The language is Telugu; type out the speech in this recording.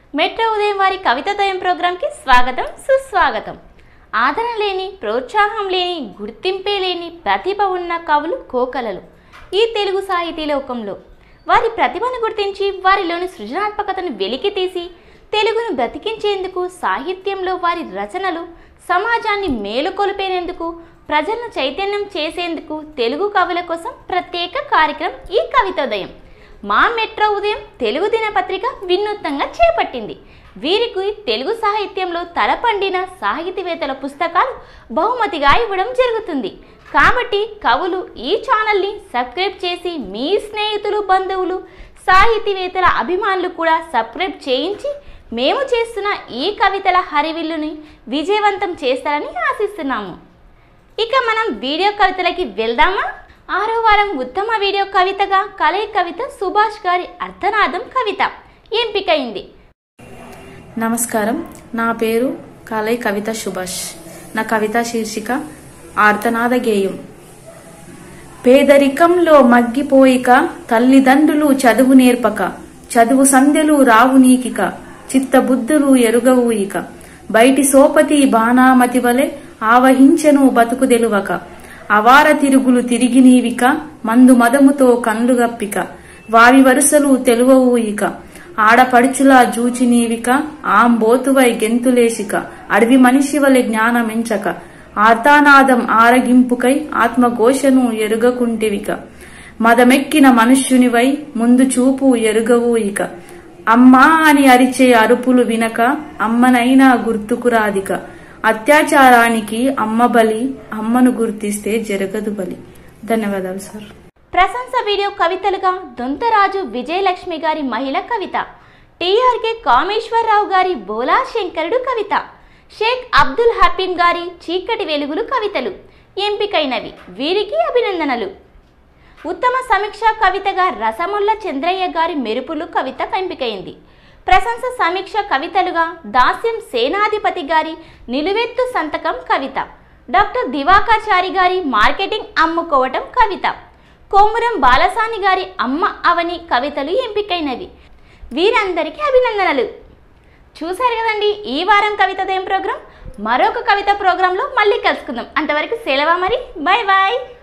మెట్రో ఉదయం వారి కవితోదయం ప్రోగ్రాంకి స్వాగతం సుస్వాగతం ఆదరణ లేని ప్రోత్సాహం లేని గుర్తింపే లేని ప్రతిభ ఉన్న కవులు కోకలలు ఈ తెలుగు సాహితీ లోకంలో వారి ప్రతిభను గుర్తించి వారిలోని సృజనాత్మకతను వెలికి తీసి తెలుగును బ్రతికించేందుకు సాహిత్యంలో వారి రచనలు సమాజాన్ని మేలుకొల్పేందుకు ప్రజలను చైతన్యం చేసేందుకు తెలుగు కవుల కోసం ప్రత్యేక కార్యక్రమం ఈ కవితోదయం మా మెట్రో ఉదయం తెలుగు దినపత్రిక వినూత్నంగా చేపట్టింది వీరికి తెలుగు సాహిత్యంలో తలపండిన సాహితీవేత్తల పుస్తకాలు బహుమతిగా ఇవ్వడం జరుగుతుంది కాబట్టి కవులు ఈ ఛానల్ని సబ్స్క్రైబ్ చేసి మీ స్నేహితులు బంధువులు సాహితీవేత్తల అభిమానులు కూడా సబ్స్క్రైబ్ చేయించి మేము చేస్తున్న ఈ కవితల హరివిల్లుని విజయవంతం చేస్తారని ఆశిస్తున్నాము ఇక మనం వీడియో కవితలకి వెళ్దామా ఆరో వారం ఉత్తమ వీడియో కవితగా కలయి కవిత సుభాష్ గారి అర్థనాదం కవిత ఎంపికైంది నమస్కారం నా పేరు కాలై కవిత సుభాష్ నా కవిత శీర్షిక ఆర్తనాద గేయం పేదరికంలో మగ్గిపోయిక తల్లిదండ్రులు చదువు నేర్పక చదువు సంధ్యలు రావు నీకిక చిత్తబుద్ధులు ఎరుగవు ఇక బయటి సోపతి బాణామతి వలె ఆవహించెను బతుకు దెలువక అవార తిరుగులు తిరిగి నీవిక మందు మదముతో కండ్లు గప్పిక వారి వరుసలు తెలువవు ఇక ఆడపడుచులా జూచి నీవిక ఆంబోతువై గెంతులేసిక అడవి మనిషి వలె జ్ఞానమెంచక ఆర్తానాదం ఆరగింపుకై ఆత్మఘోషను ఎరుగకుంటివిక మదమెక్కిన మనుష్యునివై ముందు చూపు ఎరుగవు ఇక అమ్మా అని అరిచే అరుపులు వినక అమ్మనైనా గుర్తుకురాదిక అత్యాచారానికి అమ్మ బలి అమ్మను గుర్తిస్తే జరగదు బలి ధన్యవాదాలు సార్ ప్రశంస వీడియో కవితలుగా దొంతరాజు విజయలక్ష్మి గారి మహిళ కవిత టీఆర్కే కామేశ్వరరావు గారి బోలా శంకరుడు కవిత షేక్ అబ్దుల్ హఫీన్ గారి చీకటి వెలుగులు కవితలు ఎంపికైనవి వీరికి అభినందనలు ఉత్తమ సమీక్ష కవితగా రసముల్ల చంద్రయ్య గారి మెరుపులు కవిత ఎంపికైంది ప్రశంస సమీక్ష కవితలుగా దాస్యం సేనాధిపతి గారి నిలువెత్తు సంతకం కవిత డాక్టర్ దివాకాచారి గారి మార్కెటింగ్ అమ్ముకోవటం కవిత కోమురం బాలసాని గారి అమ్మ అవని కవితలు ఎంపికైనవి వీరందరికీ అభినందనలు చూశారు కదండి ఈ వారం కవితోదయం ప్రోగ్రాం మరొక కవిత ప్రోగ్రాంలో మళ్ళీ కలుసుకుందాం అంతవరకు సెలవా మరి బాయ్ బాయ్